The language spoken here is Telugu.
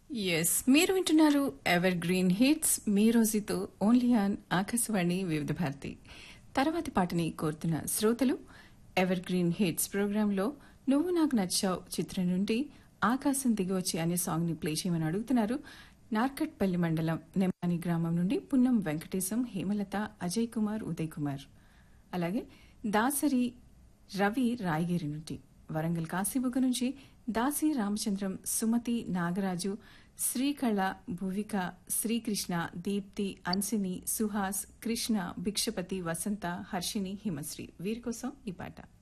ఎస్ మీరు వింటున్నారు ఎవర్ గ్రీన్ హిట్స్ మీ రోజుతో ఓన్లీ ఆన్ ఆకాశవాణి వివిధ భారతి తర్వాతి పాటని కోరుతున్న శ్రోతలు ఎవర్ గ్రీన్ హిట్స్ ప్రోగ్రాంలో నువ్వు నాకు నచ్చావు చిత్రం నుండి ఆకాశం దిగివచ్చి అనే సాంగ్ ని ప్లే చేయమని అడుగుతున్నారు నార్కట్పల్లి మండలం నెమ్మాని గ్రామం నుండి పున్నం వెంకటేశం హేమలత అజయ్ కుమార్ ఉదయ్ కుమార్ అలాగే దాసరి రవి రాయగిరి నుండి వరంగల్ కాశీబుగ్గ నుంచి దాసి రామచంద్రం సుమతి నాగరాజు శ్రీకళ భువిక శ్రీకృష్ణ దీప్తి అన్సిని సుహాస్ కృష్ణ భిక్షపతి వసంత హర్షిని హిమశ్రీ వీరి కోసం ఈ పాట